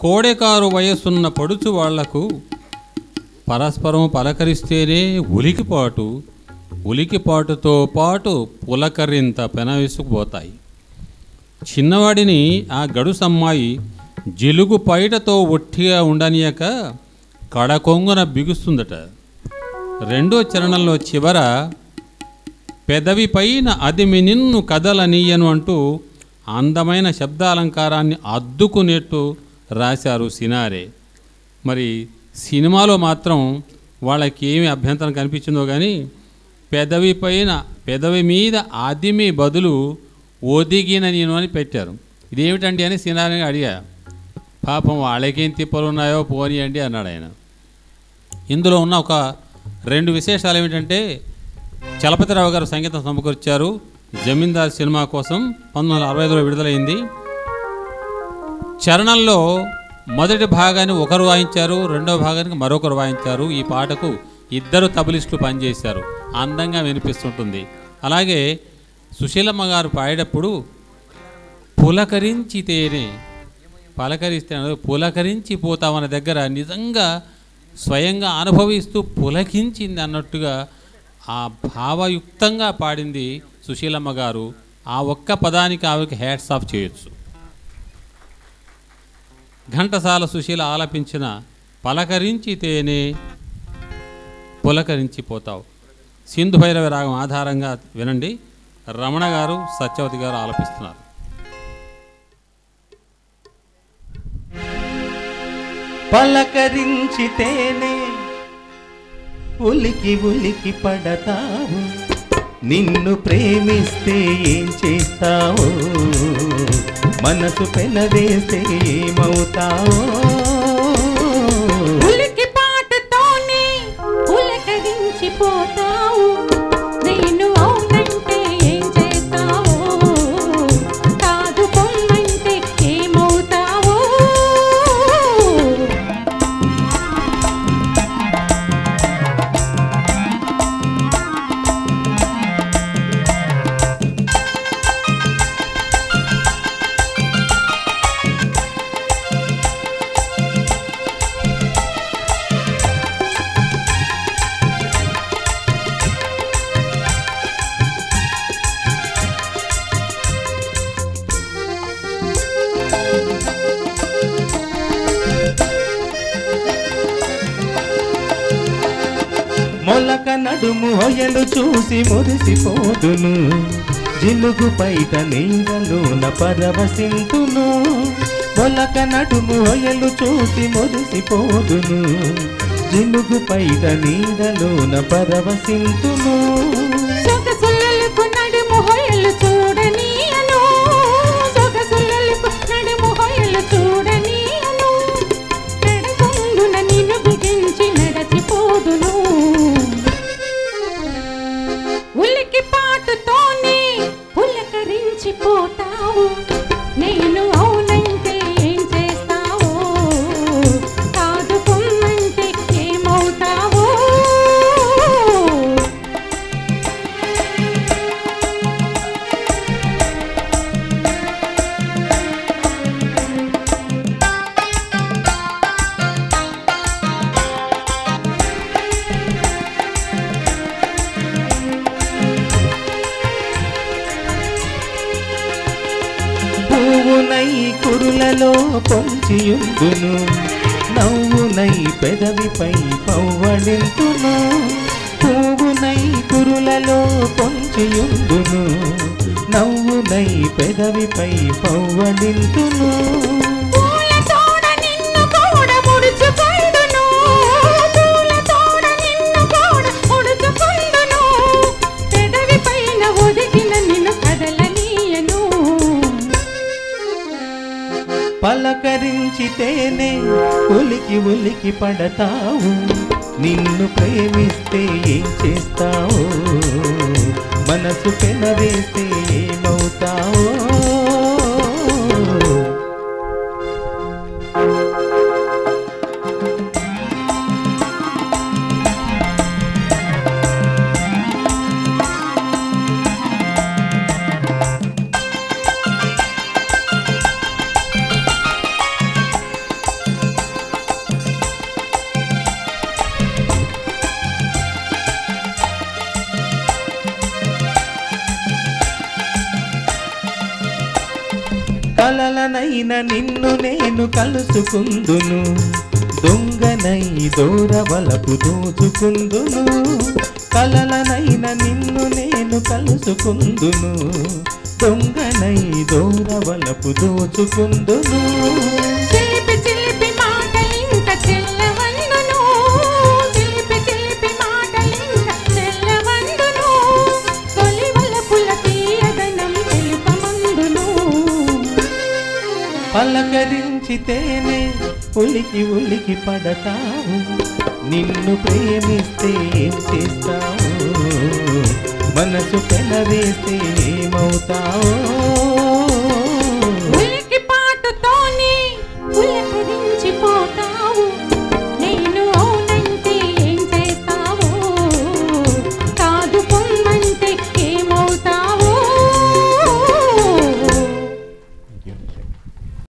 కోడెకారు వయస్సున్న పడుచు వాళ్లకు పరస్పరం పలకరిస్తేనే ఉలికిపాటు ఉలికిపాటుతో పాటు పులకరింత పెనవేసుకుపోతాయి చిన్నవాడిని ఆ గడుసమ్మాయి జిలుగు పైటతో ఒట్టిగా ఉండనీయక కడకొంగున బిగుస్తుందట రెండో చరణంలో చివర పెదవి పైన అదిమి నిన్ను కదలనీయను అంటూ అందమైన శబ్దాలంకారాన్ని అద్దుకునేట్టు రాశారు సినారే మరి సినిమాలో మాత్రం వాళ్ళకి ఏమి అభ్యంతరం కనిపించిందో కానీ పెదవి పైన పెదవి మీద ఆదిమి బదులు ఒదిగిన నేను అని పెట్టారు ఇదేమిటండి అని సినారని అడిగా పాపం వాళ్ళకేం తిప్పలు ఉన్నాయో పోనీయండి అన్నాడు ఆయన ఇందులో ఉన్న ఒక రెండు విశేషాలు ఏమిటంటే చలపతిరావు గారు సంగీతం సమకూర్చారు జమీందార్ సినిమా కోసం పంతొమ్మిది వందల అరవై ఐదులో విడుదలైంది చరణంలో మొదటి భాగాన్ని ఒకరు వాయించారు రెండో భాగానికి మరొకరు వాయించారు ఈ పాటకు ఇద్దరు తబలిస్టులు పనిచేశారు అందంగా వినిపిస్తుంటుంది అలాగే సుశీలమ్మ గారు పాడేటప్పుడు పులకరించితేనే పలకరిస్తే పులకరించి పోతామన్న దగ్గర నిజంగా స్వయంగా అనుభవిస్తూ పులకించింది అన్నట్టుగా ఆ భావయుక్తంగా పాడింది సుశీలమ్మ గారు ఆ ఒక్క పదానికి ఆవిడకి హ్యాట్స్ ఆఫ్ చేయొచ్చు ఘంటసాల సుశీల ఆలపించిన పలకరించితేనే పులకరించిపోతావు సింధు భైరవ రాగం ఆధారంగా వినండి రమణ గారు సత్యవతి గారు ఆలపిస్తున్నారు పలకరించితేనే ఉలికి ఉలికి పడతావు నిన్ను ప్రేమిస్తే ఏం చేస్తావో మనసు పెనవేస్తే ఏమవుతావో ఉలికి పాటుతోనే పులకరించిపోతావు నేను అవునంటే ఏం చేస్తావో కాదు పొమ్మంటే ఏమవుతావో మొలక నడుము హొయలు చూసి మురిసిపోదును జిలుగు పైట నీడలోన పరవశింతును మొలక నడుము హొయలు చూసి మురిసిపోదును జిలుగు పైట నీడలోన పరవశింతును సొగసులకు నడుము హొయలు చూడనీయను సొగసులకు నడుము హొయలు చూడనీయను నడకొంగున నిన్ను బిగించి నడచిపోదును ఉలికి పాటుతోనే పులకరించిపోతావు నేను అవునంటే ఏం చేస్తావో కాదు పొమ్మంటే ఏమవుతావో పువ్వునై కురులలో పొంచియుందును నవ్వునై పెదవిపై పవ్వడింతును పువ్వునై కురులలో పొంచియుందును నవ్వునై పెదవిపై పవ్వడింతును పూల తోడ నిన్ను కూడా ముడుచుకొండును పూల తోడ నిన్ను కూడా ముడుచుకొండును పెదవి పైన ఒదిగిన నిన్ను కదలనీయను పలకరించితేనే ఉలికి ఉలికి పడతావు నిన్ను ప్రేమిస్తే ఏం చేస్తావు మనసు పెనవేస్తే ఏమవుతావో కలలనైన నిన్ను నేను కలుసుకుందును దొంగనై దూరవలపు దోచుకుందును కలలనైన నిన్ను నేను కలుసుకుందును దొంగనై దూరవలపు దోచుకుందును చిలిపి చిలిపి మాటలింక చెల్లవందును చిలిపి చిలిపి మాటలింక చెల్లవందును తొలివల పుల తీయదనం తెలుపమందును పలకరించితేనే ఉలికి ఉలికి పడతావు నిన్ను ప్రేమిస్తే ఏం చేస్తావు మనసు పెనవేస్తే ఏమవుతావు